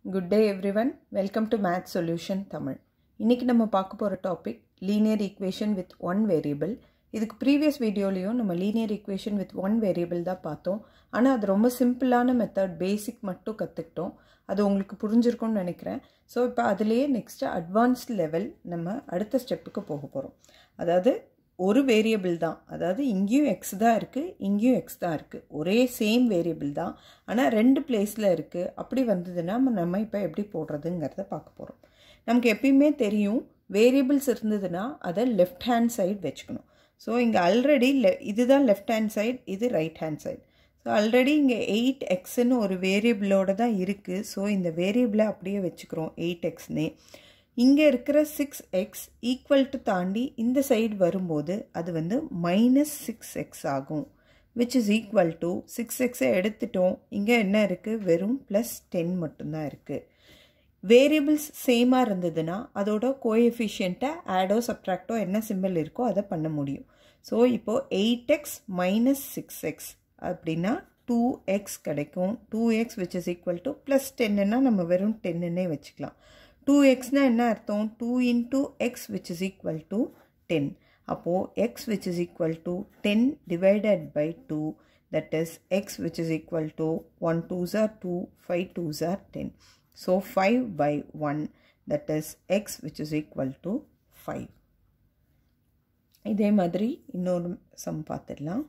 good day everyone welcome to math solution Tamil இன்றைக்கி நம்ம பார்க்க போகிற topic linear equation with one variable இதுக்கு ப்ரீவியஸ் வீடியோலையும் நம்ம linear equation with one variable தான் பார்த்தோம் ஆனால் அது ரொம்ப சிம்பிளான மெத்தட் பேசிக் மட்டும் கற்றுக்கிட்டோம் அது உங்களுக்கு புரிஞ்சிருக்கும்னு நினைக்கிறேன் ஸோ இப்போ அதுலேயே நெக்ஸ்ட்டு அட்வான்ஸ்ட் லெவல் நம்ம அடுத்த ஸ்டெப்புக்கு போக போகிறோம் அதாவது ஒரு வேரியபிள் தான் அதாவது இங்கேயும் எக்ஸ் தான் இருக்குது இங்கேயும் எக்ஸ் தான் இருக்குது ஒரே சேம் வேரியபிள் தான் ஆனால் ரெண்டு பிளேஸில் இருக்குது அப்படி வந்ததுன்னா நம்ம இப்போ எப்படி போடுறதுங்கிறத பார்க்க போகிறோம் நமக்கு எப்பயுமே தெரியும் வேரியபிள்ஸ் இருந்ததுன்னா அதை லெஃப்ட் ஹேண்ட் சைடு வச்சுக்கணும் ஸோ இங்கே ஆல்ரெடி லெ இதுதான் லெஃப்ட் ஹேண்ட் சைடு இது right hand side so already இங்கே எயிட் எக்ஸ்ன்னு ஒரு வேரியபிளோட தான் இருக்குது ஸோ இந்த வேரியபிளை அப்படியே வச்சுக்கிறோம் எயிட் எக்ஸ்னே இங்கே இருக்கிற சிக்ஸ் எக்ஸ் ஈக்குவல் டு தாண்டி இந்த சைடு வரும்போது அது வந்து மைனஸ் சிக்ஸ் எக்ஸ் ஆகும் which is equal to six எக்ஸை எடுத்துட்டோம் இங்கே என்ன இருக்குது வெறும் ப்ளஸ் டென் மட்டும்தான் இருக்குது வேரியபிள்ஸ் சேமாக இருந்ததுன்னா அதோட கோஎஃபிஷியண்ட்டை ஆடோ சப்ட்ராக்டோ என்ன சிம்பிள் இருக்கோ அதை பண்ண முடியும் ஸோ இப்போது eight x minus six x அப்படின்னா டூ எக்ஸ் கிடைக்கும் two x which is equal to plus டென்னுன்னா நம்ம வெறும் டென்னுன்னே வச்சுக்கலாம் டூ எக்ஸ்னால் என்ன அர்த்தம் two into x which is equal to ten அப்போது x which is equal to ten divided by two that is x which is equal to one twos are two five twos are ten so five by one that is x which is equal to five இதே மாதிரி இன்னொரு sum பார்த்துடலாம்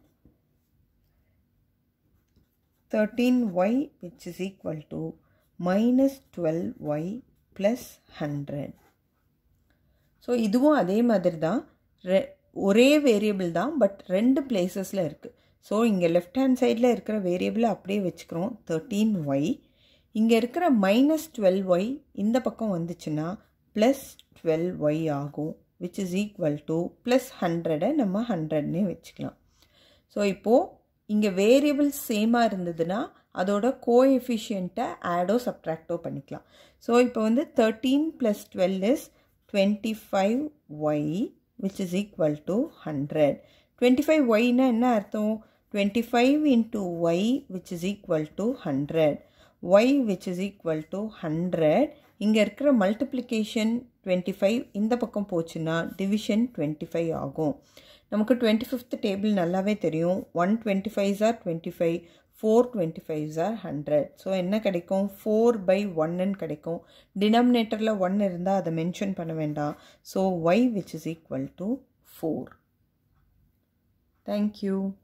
thirteen y which is equal to minus twelve y plus hundred so இதுவும் அதே மாதிரி தான் ரெ ஒரே வேரியபிள் தான் பட் ரெண்டு பிளேசஸில் இருக்குது ஸோ இங்கே லெஃப்ட் ஹேண்ட் சைடில் இருக்கிற வேரியபிளை அப்படியே வச்சுக்கிறோம் தேர்ட்டீன் ஒய் இங்கே இருக்கிற மைனஸ் டுவெல் ஒய் இந்த பக்கம் வந்துச்சுன்னா ப்ளஸ் டுவெல் ஒய் ஆகும் which is equal to plus ஹண்ட்ரடை நம்ம ஹண்ட்ரட்னே வச்சுக்கலாம் ஸோ இப்போது இங்கே வேரியபிள்ஸ் சேமாக இருந்ததுன்னா அதோட கோஎஃபிஷியண்ட்டை ஆடோ சப்ட்ராக்டோ பண்ணிக்கலாம் ஸோ இப்போ வந்து thirteen plus twelve is twenty five y which is equal to hundred twenty five ஒய்னா என்ன அர்த்தம் twenty five into y which is equal to hundred y which is equal to hundred இங்கே இருக்கிற மல்டிப்ளிகேஷன் டுவெண்ட்டி ஃபைவ் இந்த பக்கம் போச்சுன்னா division twenty five ஆகும் நமக்கு டுவெண்ட்டி ஃபிஃப்த் டேபிள் நல்லாவே தெரியும் one twenty five are twenty five four twenty five are hundred so என்ன கிடைக்கும் ஃபோர் பை ஒன்னு கிடைக்கும் டினாமினேட்டரில் ஒன் இருந்தால் அதை மென்ஷன் பண்ண வேண்டாம் so y which is equal to four thank you